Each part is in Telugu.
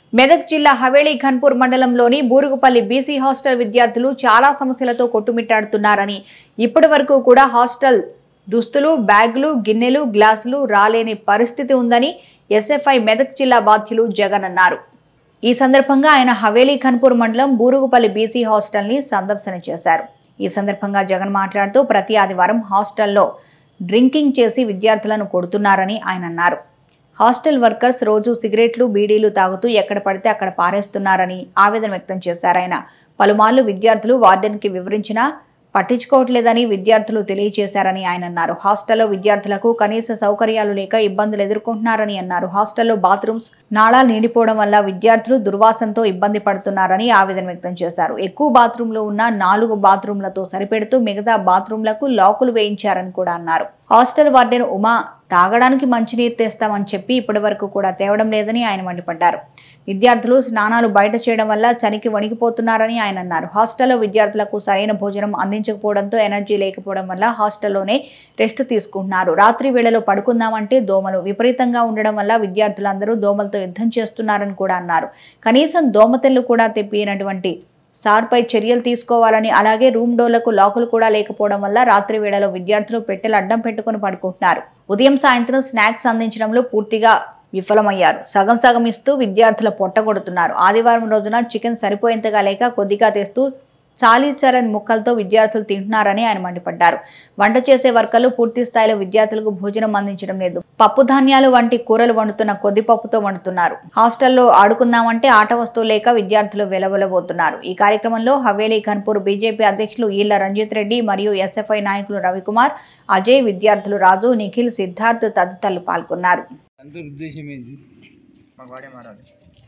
మెదక్ జిల్లా హవేళీ ఖన్పూర్ మండలంలోని బూరుగుపల్లి బీసీ హాస్టల్ విద్యార్థులు చాలా సమస్యలతో కొట్టుమిట్టాడుతున్నారని ఇప్పటి వరకు కూడా హాస్టల్ దుస్తులు బ్యాగులు గిన్నెలు గ్లాసులు రాలేని పరిస్థితి ఉందని ఎస్ఎఫ్ఐ మెదక్ జిల్లా బాధ్యులు జగన్ అన్నారు ఈ సందర్భంగా ఆయన హవేలీ ఖన్పూర్ మండలం బూరుగుపల్లి బీసీ హాస్టల్ని సందర్శన చేశారు ఈ సందర్భంగా జగన్ మాట్లాడుతూ ప్రతి ఆదివారం హాస్టల్లో డ్రింకింగ్ చేసి విద్యార్థులను కొడుతున్నారని ఆయన అన్నారు హాస్టల్ వర్కర్స్ రోజు సిగరెట్లు బీడీలు తాగుతూ ఎక్కడ పడితే అక్కడ పారేస్తున్నారని ఆవేదన వ్యక్తం చేశారు ఆయన పలుమార్లు విద్యార్థులు వార్డెన్కి వివరించినా పట్టించుకోవట్లేదని విద్యార్థులు తెలియజేశారని ఆయన అన్నారు హాస్టల్లో విద్యార్థులకు కనీస సౌకర్యాలు లేక ఇబ్బందులు ఎదుర్కొంటున్నారని అన్నారు హాస్టల్లో బాత్రూమ్స్ నాళాలు నిండిపోవడం వల్ల విద్యార్థులు దుర్వాసనతో ఇబ్బంది పడుతున్నారని ఆవేదన వ్యక్తం చేశారు ఎక్కువ బాత్రూంలు ఉన్న నాలుగు బాత్రూంలతో సరిపెడుతూ మిగతా బాత్రూంలకు లాకులు వేయించారని కూడా అన్నారు హాస్టల్ వార్డెన్ ఉమా తాగడానికి మంచినీరు తెస్తామని చెప్పి ఇప్పటి వరకు కూడా తేవడం లేదని ఆయన మండిపడ్డారు విద్యార్థులు స్నానాలు బయట చేయడం వల్ల చనికి వణికిపోతున్నారని ఆయన అన్నారు హాస్టల్లో విద్యార్థులకు సరైన భోజనం అందించకపోవడంతో ఎనర్జీ లేకపోవడం వల్ల హాస్టల్లోనే రెస్ట్ తీసుకుంటున్నారు రాత్రి వేళలో పడుకుందామంటే దోమలు విపరీతంగా ఉండడం వల్ల విద్యార్థులందరూ దోమలతో యుద్ధం చేస్తున్నారని కూడా అన్నారు కనీసం దోమతెల్లు కూడా తెప్పినటువంటి సార్పై చర్యలు తీసుకోవాలని అలాగే రూమ్ డోర్లకు లాకులు కూడా లేకపోవడం వల్ల రాత్రి వేళలో విద్యార్థులు పెట్టెలు అడ్డం పెట్టుకుని పడుకుంటున్నారు ఉదయం సాయంత్రం స్నాక్స్ అందించడంలో పూర్తిగా విఫలమయ్యారు సగం సగం ఇస్తూ విద్యార్థుల పొట్టగొడుతున్నారు ఆదివారం రోజున చికెన్ సరిపోయేంతగా లేక కొద్దిగా తెస్తూ చాలీచరన్ ముక్కలతో విద్యార్థులు తింటున్నారని ఆయన మండిపడ్డారు వంట చేసే వర్కర్లు పూర్తి స్థాయిలో విద్యార్థులకు భోజనం అందించడం లేదు పప్పు ధాన్యాలు వంటి కూరలు వండుతున్న కొద్ది పప్పుతో వండుతున్నారు హాస్టల్లో ఆడుకుందామంటే ఆట వస్తువు లేక విద్యార్థులు వెలవెలబోతున్నారు ఈ కార్యక్రమంలో హవేలీ ఖన్పూర్ బీజేపీ అధ్యక్షులు ఈళ్ల రంజిత్ రెడ్డి మరియు ఎస్ఎఫ్ఐ నాయకులు రవికుమార్ అజయ్ విద్యార్థులు రాజు నిఖిల్ సిద్ధార్థ్ తదితరులు పాల్గొన్నారు అందరి ఉద్దేశం ఏంది మాకు వాడే మారాలి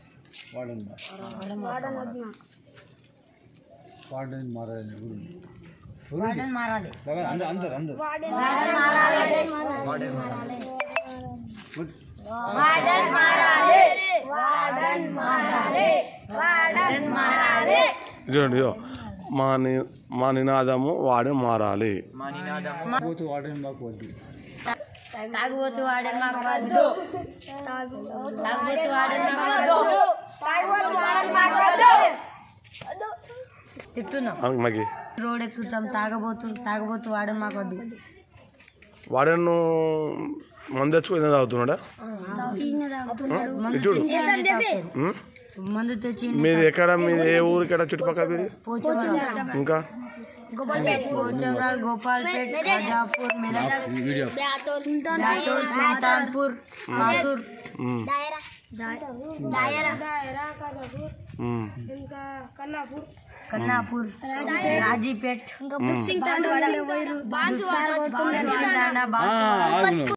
వాడండి వాడని మారాలి ఊరు మారాలి బాగా అందరు అందరు అందరు ఇదిగోండి ఇదిగో. మా ని మా నినాదము వాడే మారాలి మా నినాదము పోతూ వాడని మాకు వద్దు తాగుబోతు వాడని మాకు వద్దు తాగుబోతు వాడని మాకు వద్దు తిట్టున్నాం ఆ, మగి రోడ్ ఎక్కుతాం తాగబోతు తాగబోతు వాడని మాకు వద్దు వాడను మందు తెచ్చుకొని తాగుతున్నాడా మందు చూడు. తెచ్చి అన్నీ తాగుతారు. ఉం? మందు తెచ్చి మీది ఎక్కడ మీది ఏ ఊరు ఇక్కడ చుట్టుపక్కల మీది పోచంరాల్ ఇంకా పోచంరాల్ గోపాల్పేట్ ఖాజాపూర్ మెదక్ బ్యాతోల్ సుల్తాన్పూర్ మాతూర్ ఉం. ఉం. కన్నాపూర్ రాజీపేట్ దుప్సింగ్ తాండా బాన్సు ఆగును